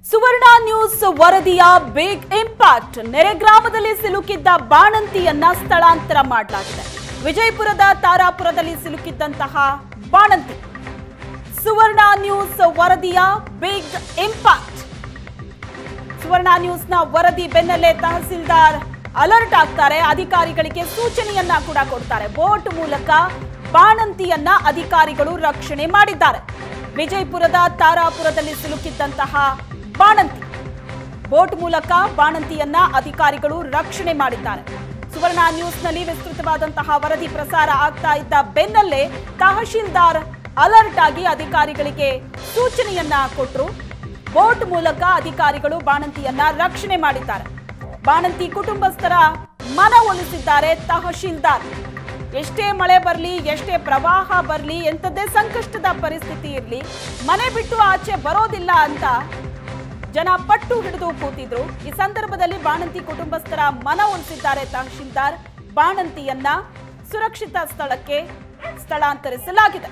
ಸುವರ್ಣ news ವರದಿಯ big impact ನೆರೆ ಗ್ರಾಮದಲ್ಲಿ ಸಿಲುಕಿದ್ದ ಬಾಣಂತಿಯನ್ನ ಸ್ಥಳಾಂತರ ಮಾಡಲಾಗಿದೆ ವಿಜಯಪುರದ ತಾರಾಪುರದಲ್ಲಿ ಸಿಲುಕಿದ್ದಂತಹ ಬಾಣಂತಿ ಸುವರ್ಣ ನ್ಯೂಸ್ ವರದಿಯ ಬಿಗ್ ಇಂಪ್ಯಾಕ್ಟ್ ಸುವರ್ಣ ನ್ಯೂಸ್ನ ವರದಿ ಬೆನ್ನಲ್ಲೇ ತಹಸೀಲ್ದಾರ್ ಅಲರ್ಟ್ ಆಗ್ತಾರೆ ಅಧಿಕಾರಿಗಳಿಗೆ ಸೂಚನೆಯನ್ನ ಕೂಡ ಕೊಡ್ತಾರೆ ಬೋಟ್ ಮೂಲಕ ಬಾಣಂತಿಯನ್ನ ಅಧಿಕಾರಿಗಳು ರಕ್ಷಣೆ ಮಾಡಿದ್ದಾರೆ ವಿಜಯಪುರದ ತಾರಾಪುರದಲ್ಲಿ ಸಿಲುಕಿದ್ದಂತಹ ಬಾಣಂತಿ ಬೋಟ್ ಮೂಲಕ ಬಾಣಂತಿಯನ್ನ ಅಧಿಕಾರಿಗಳು ರಕ್ಷಣೆ ಮಾಡಿದ್ದಾರೆ ಸುವರ್ಣ ನ್ಯೂಸ್ನಲ್ಲಿ ವಿಸ್ತೃತವಾದಂತಹ ವರದಿ ಪ್ರಸಾರ ಆಗ್ತಾ ಇದ್ದ ಬೆನ್ನಲ್ಲೇ ತಹಶೀಲ್ದಾರ್ ಅಲರ್ಟ್ ಆಗಿ ಅಧಿಕಾರಿಗಳಿಗೆ ಸೂಚನೆಯನ್ನ ಕೊಟ್ಟರು ಬೋಟ್ ಮೂಲಕ ಅಧಿಕಾರಿಗಳು ಬಾಣಂತಿಯನ್ನ ರಕ್ಷಣೆ ಮಾಡಿದ್ದಾರೆ ಬಾಣಂತಿ ಕುಟುಂಬಸ್ಥರ ಮನ ಒಲಿಸಿದ್ದಾರೆ ತಹಶೀಲ್ದಾರ್ ಎಷ್ಟೇ ಮಳೆ ಬರಲಿ ಎಷ್ಟೇ ಪ್ರವಾಹ ಬರಲಿ ಎಂಥದ್ದೇ ಸಂಕಷ್ಟದ ಪರಿಸ್ಥಿತಿ ಇರಲಿ ಮನೆ ಬಿಟ್ಟು ಆಚೆ ಬರೋದಿಲ್ಲ ಅಂತ ಜನ ಪಟ್ಟು ಹಿಡಿದು ಕೂತಿದ್ರು ಈ ಸಂದರ್ಭದಲ್ಲಿ ಬಾಣಂತಿ ಕುಟುಂಬಸ್ಥರ ಮನ ಒಲಿಸಿದ್ದಾರೆ ತಹಶೀಲ್ದಾರ್ ಬಾಣಂತಿಯನ್ನ ಸುರಕ್ಷಿತ ಸ್ಥಳಕ್ಕೆ ಸ್ಥಳಾಂತರಿಸಲಾಗಿದೆ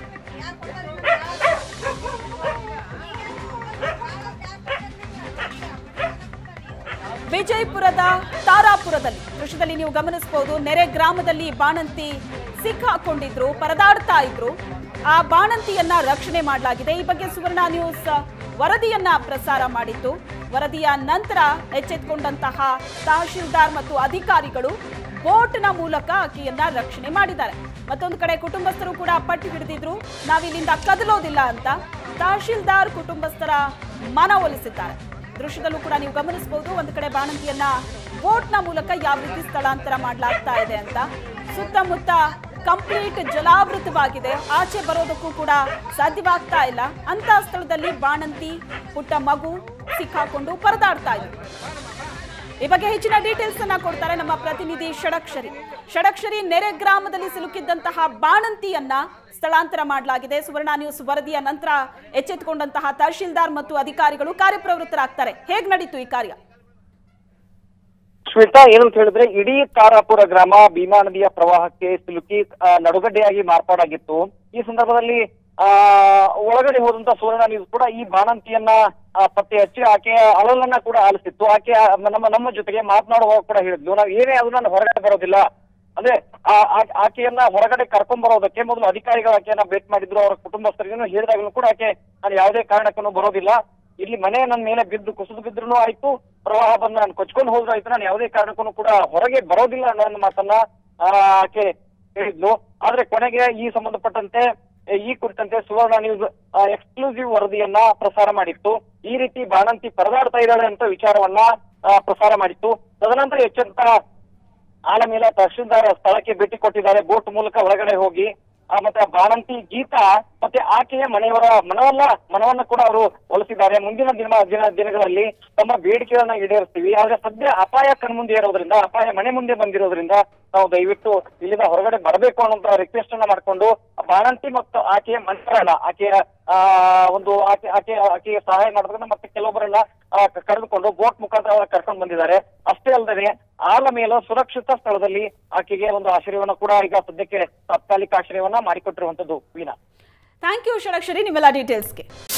ವಿಜಯಪುರದ ತಾರಾಪುರದಲ್ಲಿ ದೃಶ್ಯದಲ್ಲಿ ನೀವು ಗಮನಿಸಬಹುದು ನೆರೆ ಗ್ರಾಮದಲ್ಲಿ ಬಾಣಂತಿ ಸಿಕ್ಕಾಕೊಂಡಿದ್ರು ಪರದಾಡ್ತಾ ಇದ್ರು ಆ ಬಾಣಂತಿಯನ್ನ ರಕ್ಷಣೆ ಮಾಡಲಾಗಿದೆ ಈ ಬಗ್ಗೆ ಸುವರ್ಣ ನ್ಯೂಸ್ ವರದಿಯನ್ನ ಪ್ರಸಾರ ಮಾಡಿತ್ತು ವರದಿಯ ನಂತರ ಎಚ್ಚೆತ್ತುಕೊಂಡಂತಹ ತಹಶೀಲ್ದಾರ್ ಮತ್ತು ಅಧಿಕಾರಿಗಳು ಬೋಟ್ನ ಮೂಲಕ ಆಕೆಯನ್ನ ರಕ್ಷಣೆ ಮಾಡಿದ್ದಾರೆ ಮತ್ತೊಂದು ಕಡೆ ಕುಟುಂಬಸ್ಥರು ಕೂಡ ಪಟ್ಟು ಹಿಡಿದಿದ್ರು ನಾವಿಲ್ಲಿಂದ ಕದಲೋದಿಲ್ಲ ಅಂತ ತಹಶೀಲ್ದಾರ್ ಕುಟುಂಬಸ್ಥರ ಮನ ಒಲಿಸಿದ್ದಾರೆ ದೃಶ್ಯದಲ್ಲೂ ಕೂಡ ನೀವು ಗಮನಿಸಬಹುದು ಒಂದು ಕಡೆ ಬಾಣಂತಿಯನ್ನ ಬೋಟ್ನ ಮೂಲಕ ಯಾವ ರೀತಿ ಸ್ಥಳಾಂತರ ಮಾಡಲಾಗ್ತಾ ಇದೆ ಅಂತ ಸುತ್ತಮುತ್ತ ಕಂಪ್ಲೀಟ್ ಜಲಾವೃತವಾಗಿದೆ ಆಚೆ ಬರೋದಕ್ಕೂ ಕೂಡ ಸಾಧ್ಯವಾಗ್ತಾ ಇಲ್ಲ ಅಂತ ಸ್ಥಳದಲ್ಲಿ ಬಾಣಂತಿ ಪುಟ್ಟ ಮಗು ಸಿಕ್ಕಾಕೊಂಡು ಪರದಾಡ್ತಾ ಇದ್ರು ಈ ಬಗ್ಗೆ ಹೆಚ್ಚಿನ ಡೀಟೇಲ್ಸ್ ಅನ್ನ ಕೊಡ್ತಾರೆ ನಮ್ಮ ಪ್ರತಿನಿಧಿ ಷಡಕ್ಷರಿ ಷಡಕ್ಷರಿ ನೆರೆ ಗ್ರಾಮದಲ್ಲಿ ಸಿಲುಕಿದ್ದಂತಹ ಬಾಣಂತಿಯನ್ನ ಸ್ಥಳಾಂತರ ಮಾಡಲಾಗಿದೆ ಸುವರ್ಣ ನ್ಯೂಸ್ ವರದಿಯ ನಂತರ ಎಚ್ಚೆತ್ತುಕೊಂಡಂತಹ ತಹಶೀಲ್ದಾರ್ ಮತ್ತು ಅಧಿಕಾರಿಗಳು ಕಾರ್ಯಪ್ರವೃತ್ತರಾಗ್ತಾರೆ ಹೇಗ್ ನಡೀತು ಈ ಕಾರ್ಯ ಶ್ವೇತಾ ಏನಂತ ಹೇಳಿದ್ರೆ ಇಡೀ ತಾರಾಪುರ ಗ್ರಾಮ ಭೀಮಾ ನದಿಯ ಪ್ರವಾಹಕ್ಕೆ ಸಿಲುಕಿ ಆ, ನಡುಗಡ್ಡೆಯಾಗಿ ಮಾರ್ಪಾಡಾಗಿತ್ತು ಈ ಸಂದರ್ಭದಲ್ಲಿ ಆ ಒಳಗಡೆ ಹೋದಂತ ಸುವರ್ಣ ನ್ಯೂಸ್ ಕೂಡ ಈ ಬಾಣಂತಿಯನ್ನ ಆ, ಪತ್ತೆ ಹಚ್ಚಿ ಆಕೆಯ ಅಳಲನ್ನ ಕೂಡ ಆಲಿಸಿತ್ತು ಆಕೆ ಆ, ನಮ್ಮ ನಮ್ಮ ಜೊತೆಗೆ ಮಾತನಾಡುವಾಗ ಕೂಡ ಹೇಳಿದ್ಲು ನಾವು ಏನೇ ಅದು ನಾನು ಹೊರಗಡೆ ಬರೋದಿಲ್ಲ ಅಂದ್ರೆ ಆ- ಆ- ಆಕೆಯನ್ನ ಹೊರಗಡೆ ಕರ್ಕೊಂಡ್ ಬರೋದಕ್ಕೆ ಮೊದಲು ಅಧಿಕಾರಿಗಳು ಆಕೆಯನ್ನ ಭೇಟಿ ಮಾಡಿದ್ರು ಅವರ ಕುಟುಂಬಸ್ಥರಿಗೂ ಹೇಳಿದಾಗಲೂ ಕೂಡ ಆಕೆ ನಾನು ಯಾವುದೇ ಕಾರಣಕ್ಕೂ ಬರೋದಿಲ್ಲ ಇಲ್ಲಿ ಮನೆ ನನ್ನ ಮೇಲೆ ಬಿದ್ದು ಕುಸಿದು ಬಿದ್ರು ಆಯ್ತು ಪ್ರವಾಹ ಬಂದು ನಾನು ಕೊಚ್ಕೊಂಡು ಹೋದ್ರು ಆಯ್ತು ನಾನು ಯಾವುದೇ ಕಾರಣಕ್ಕೂ ಕೂಡ ಹೊರಗೆ ಬರೋದಿಲ್ಲ ಅನ್ನೋ ಮಾತನ್ನ ಆ, ಆಕೆ ಹೇಳಿದ್ಲು ಆದ್ರೆ ಕೊನೆಗೆ ಈ ಸಂಬಂಧಪಟ್ಟಂತೆ ಎ, ಈ ಕುರಿತಂತೆ ಸುವರ್ಣ ನ್ಯೂಸ್ ಎಕ್ಸ್ಕ್ಲೂಸಿವ್ ವರದಿಯನ್ನ ಪ್ರಸಾರ ಮಾಡಿತ್ತು ಈ ರೀತಿ ಬಾಣಂತಿ ಪರದಾಡ್ತಾ ಇದ್ದಾಳೆ ಅಂತ ವಿಚಾರವನ್ನ ಆ, ಪ್ರಸಾರ ಮಾಡಿತ್ತು ತದನಂತರ ಎಚ್ಚೆತ್ತ ಆಳ ಮೇಲೆ ತಹಶೀಲ್ದಾರ್ ಸ್ಥಳಕ್ಕೆ ಭೇಟಿ ಕೊಟ್ಟಿದ್ದಾರೆ ಬೋಟ್ ಮೂಲಕ ಒಳಗಡೆ ಹೋಗಿ ಆ, ಮತ್ತೆ ಆ ಬಾಣಂತಿ ಗೀತಾ ಮತ್ತೆ ಆಕೆಯ ಮನೆಯವರ ಮನವನ್ನ ಮನವನ್ನ ಕೂಡ ಅವರು ಒಲಿಸಿದ್ದಾರೆ ಮುಂದಿನ ದಿನ ದಿನ ದಿನಗಳಲ್ಲಿ ತಮ್ಮ ಬೇಡಿಕೆಗಳನ್ನ ಈಡೇರಿಸ್ತೀವಿ ಆದ್ರೆ ಸದ್ಯ ಅಪಾಯ ಕಣ್ಮುಂದೆ ಇರೋದ್ರಿಂದ ಅಪಾಯ ಮನೆ ಮುಂದೆ ಬಂದಿರೋದ್ರಿಂದ ನಾವು ದಯವಿಟ್ಟು ಇಲ್ಲಿಂದ ಹೊರಗಡೆ ಬರಬೇಕು ಅನ್ನೋ ರಿಕ್ವೆಸ್ಟ್ ಅನ್ನ ಮಾಡ್ಕೊಂಡು ಬಾಣಂತಿ ಮತ್ತು ಆಕೆಯ ಮನೆಯವರನ್ನ ಆಕೆಯ ಆ ಒಂದು ಆಕೆ ಆಕೆ ಆಕೆಗೆ ಸಹಾಯ ಮಾಡೋದ್ರಿಂದ ಮತ್ತೆ ಕೆಲವೊಬ್ಬರನ್ನ ಆ, ಕ- ಕರೆದುಕೊಂಡು ಬೋಟ್ ಮುಖಾಂತರ ಅವ್ರನ್ನ ಕರ್ಕೊಂಡು ಬಂದಿದ್ದಾರೆ ಅಷ್ಟೇ ಅಲ್ಲದೆ ಆಲ ಮೇಲೆ ಸುರಕ್ಷಿತ ಸ್ಥಳದಲ್ಲಿ ಆಕೆಗೆ ಒಂದು ಆಶ್ರಯವನ್ನ ಕೂಡ ಈಗ ಸದ್ಯಕ್ಕೆ ತಾತ್ಕಾಲಿಕ ಆಶ್ರಯವನ್ನ ಮಾಡಿಕೊಟ್ಟಿರುವಂತದ್ದು ವೀಣಾ ಥ್ಯಾಂಕ್ ಯು ಷಡಕ್ಷರಿ ನಿಮ್ಮೆಲ್ಲ ಡೀಟೇಲ್ಸ್ಗೆ